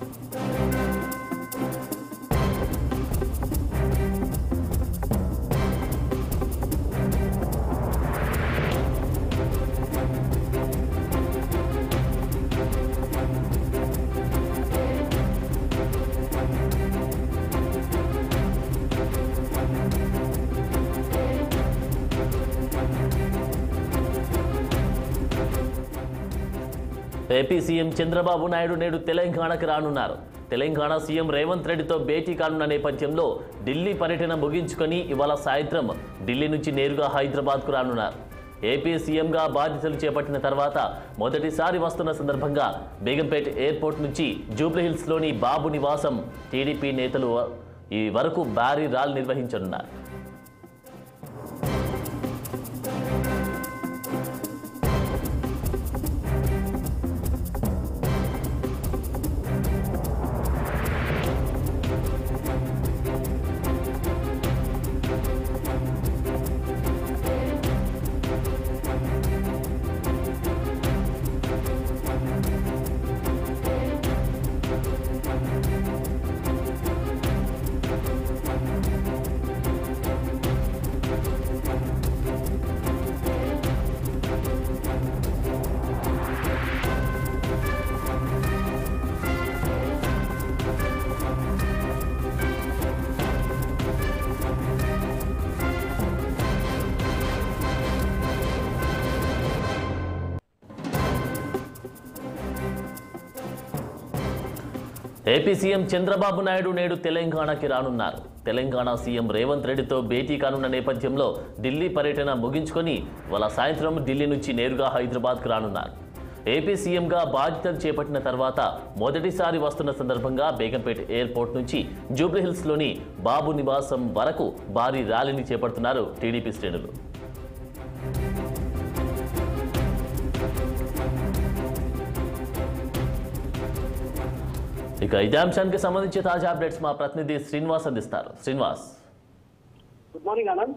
AP CM Chandrababu Naidu నేడు తెలంగాణకు రానున్నారు తెలంగాణ సీఎం రేవంత్ రెడ్డితో భేటీ కానున్న నేపథ్యంలో ఢిల్లీ పర్యటన ముగించుకొని ఇవాళ సాయంత్రం ఢిల్లీ నుంచి నేరుగా హైదరాబాద్కు రానున్నారు ఏపీ సీఎంగా బాధ్యతలు చేపట్టిన తర్వాత మొదటిసారి వస్తున్న సందర్భంగా బేగంపేట్ ఎయిర్పోర్ట్ నుంచి జూబ్లీహిల్స్లోని బాబు నివాసం టీడీపీ నేతలు ఈ వరకు భారీ ర్యాలీ నిర్వహించనున్నారు ఏపీ సీఎం చంద్రబాబు నాయుడు నేడు తెలంగాణకి రానున్నారు తెలంగాణ సీఎం రేవంత్ రెడ్డితో భేటీ కానున్న నేపథ్యంలో ఢిల్లీ పర్యటన ముగించుకొని వాళ్ళ సాయంత్రం ఢిల్లీ నుంచి నేరుగా హైదరాబాద్కు రానున్నారు ఏపీ సీఎంగా బాధ్యతలు చేపట్టిన తర్వాత మొదటిసారి వస్తున్న సందర్భంగా బేగంపేట ఎయిర్పోర్ట్ నుంచి జూబ్లీహిల్స్లోని బాబు నివాసం వరకు భారీ ర్యాలీని చేపడుతున్నారు టీడీపీ శ్రేణులు ఇక ఇదే అంశానికి సంబంధించి తాజా అప్డేట్స్ మా ప్రతినిధి శ్రీనివాస్ అందిస్తారు Srinivas good morning Anand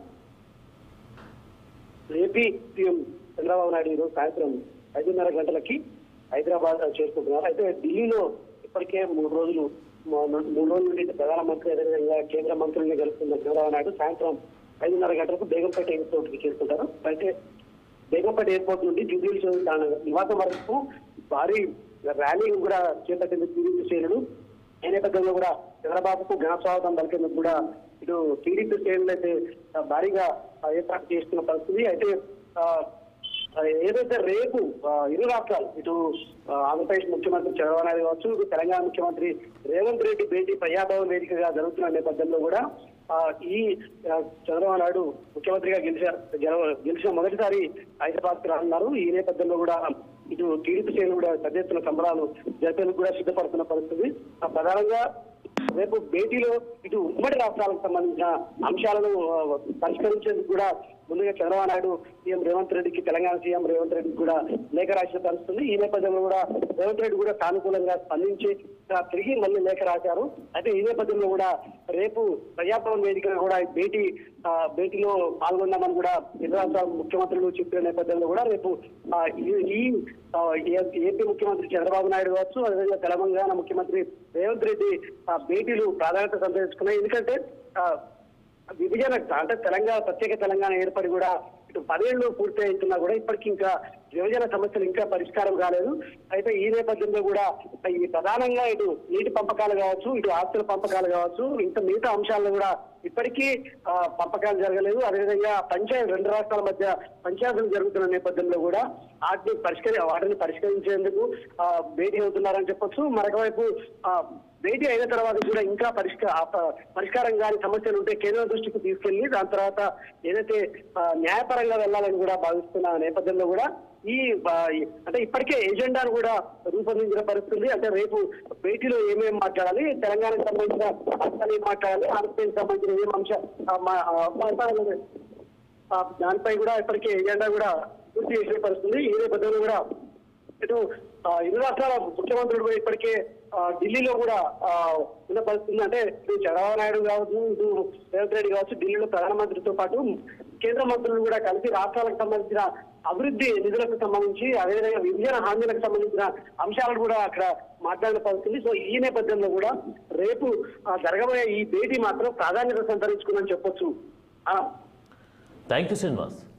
AP CM Chandrababu Naidu ఈరోజు సాయంత్రం ఐదున్నర గంటలకి హైదరాబాద్ చేరుకుంటున్నారు అయితే ఢిల్లీలో ఇప్పటికే మూడు రోజులు మ- మూడు రోజుల నుండి ప్రధానమంత్రి అదేవిధంగా కేంద్ర మంత్రుల్ని కలుస్తున్న చంద్రబాబు నాయుడు సాయంత్రం ఐదున్నర గంటలకు బేగంపేట ఎయిర్పోర్ట్ కి చేరుకుంటారు అయితే బేగంపేట ఎయిర్పోర్ట్ నుండి జూబ్లీహిల్స్ తన నివాసం వరకు భారీ ర్యాలీ కూడా చేపట్టింది టీడీపీ శ్రేణులు ఈ నేపథ్యంలో కూడా చంద్రబాబుకు ఘన స్వాగతం పలికేందుకు కూడా ఇటు టీడీపీ శ్రేణులు అయితే ఆ, భారీగా ఆ, ఏర్పాటు చేస్తున్న పరిస్థితి అయితే ఆ, ఆ, ఏదైతే రేపు ఆ, ఇరు రాష్ట్రాలు ఇటు ఆ, ఆంధ్రప్రదేశ్ ముఖ్యమంత్రి చంద్రబాబు నాయుడు కావచ్చు ఇటు తెలంగాణ ముఖ్యమంత్రి రేవంత్ రెడ్డి భేటీ ప్రజాభవన్ వేదికగా జరుగుతున్న నేపథ్యంలో కూడా ఆ, ఈ ఆ, చంద్రబాబు నాయుడు ముఖ్యమంత్రిగా గెలిచారు గెలవ- గెలిచిన మొదటిసారి హైదరాబాద్ రానున్నారు ఈ నేపథ్యంలో కూడా ఇటు టీడీపీ శ్రేణులు కూడా పెద్ద ఎత్తున సంబరాలు జరిపేందుకు కూడా సిద్ధపడుతున్న పరిస్థితి ఆ, ప్రధానంగా రేపు భేటీలో ఇటు ఉమ్మడి రాష్ట్రాలకు సంబంధించిన అంశాలను ఆ, పరిష్కరించేందుకు కూడా ముందుగా చంద్రబాబు నాయుడు సీఎం రేవంత్ రెడ్డికి తెలంగాణ సీఎం రేవంత్ రెడ్డికి కూడా లేఖ రాసిన పరిస్థితుంది ఈ నేపథ్యంలో కూడా రేవంత్ రెడ్డి కూడా సానుకూలంగా స్పందించి ఆ, తిరిగి మళ్ళీ లేఖ రాశారు అయితే ఈ నేపథ్యంలో కూడా రేపు ప్రజాభవన్ వేదికగా కూడా ఈ భేటీ ఆ, భేటీలో పాల్గొన్నామని కూడా ఇరు రాష్ట్రాల ముఖ్యమంత్రులు చెప్పిన నేపథ్యంలో కూడా రేపు ఆ, ఈ- ఈ ఆ, ఏ- ఏపీ ముఖ్యమంత్రి చంద్రబాబు నాయుడు కావచ్చు అదేవిధంగా తెలంగాణ ముఖ్యమంత్రి రేవంత్ రెడ్డి ఆ, భేటీలు ప్రాధాన్యత సంతరించుకున్నాయి ఎందుకంటే ఆ, విభజన అంటే తెలంగాణ ప్రత్యేక తెలంగాణ ఏర్పడి కూడా ఇటు పదేళ్లు పూర్తి అవుతున్నా కూడా ఇప్పటికీ ఇంకా విభజన సమస్యలు ఇంకా పరిష్కారం కాలేదు అయితే ఈ నేపథ్యంలో కూడా ఈ ప్రధానంగా ఇటు నీటి పంపకాలు కావచ్చు ఇటు ఆస్తుల పంపకాలు కావచ్చు ఇంకా మిగతా అంశాలను కూడా ఇప్పటికీ ఆ, పంపకాలు జరగలేదు అదేవిధంగా పంచాయతీ రెండు రాష్ట్రాల మధ్య పంచాయతీలు జరుగుతున్న నేపథ్యంలో కూడా వాటిని పరిష్కరి వాటిని పరిష్కరించేందుకు ఆ, భేటీ అవుతున్నారని చెప్పొచ్చు మరొక వైపు ఆ, భేటీ అయిన తర్వాత కూడా ఇంకా పరిష్కార పరిష్కారం కాని సమస్యలు ఉంటే కేంద్రం దృష్టికి తీసుకెళ్లి దాని తర్వాత ఏదైతే ఆ, న్యాయపరంగా వెళ్ళాలని కూడా భావిస్తున్న నేపథ్యంలో కూడా ఈ ఆ, ఈ- అంటే ఇప్పటికే ఎజెండాను కూడా రూపొందించిన పరిస్థితి అంటే రేపు భేటీలో ఏమేమి మాట్లాడాలి తెలంగాణకు సంబంధించిన అంశాలు ఏం మాట్లాడాలి ఆంధ్రప్రదేశ్ సంబంధించిన ఏం అంశ ఆ, మా- ఆ, మాట్లాడాలి ఆ, దానిపై కూడా ఇప్పటికే ఎజెండా కూడా పూర్తి చేసిన పరిస్థితి ఈ నేపథ్యంలో కూడా ఇటు ఆ, ఇరు రాష్ట్రాల ముఖ్యమంత్రులు కూడా ఇప్పటికే ఆ, ఢిల్లీలో కూడా ఆ, ఉన్న పరిస్థితి అంటే ఇటు చంద్రబాబు నాయుడు కావచ్చు ఇటు రేవంత్ రెడ్డి కావచ్చు ఢిల్లీలో ప్రధానమంత్రితో పాటు కేంద్ర మంత్రులు కూడా కలిసి రాష్ట్రాలకు సంబంధించిన అభివృద్ధి నిధులకు సంబంధించి అదేవిధంగా విభజన హామీలకు సంబంధించిన అంశాలను కూడా అక్కడ మాట్లాడిన పరిస్థితి సో ఈ నేపథ్యంలో కూడా రేపు ఆ, జరగబోయే ఈ భేటీ మాత్రం ప్రాధాన్యత సంతరించుకుందని చెప్పొచ్చు ఆ, థ్యాంక్ యూ శ్రీనివాస్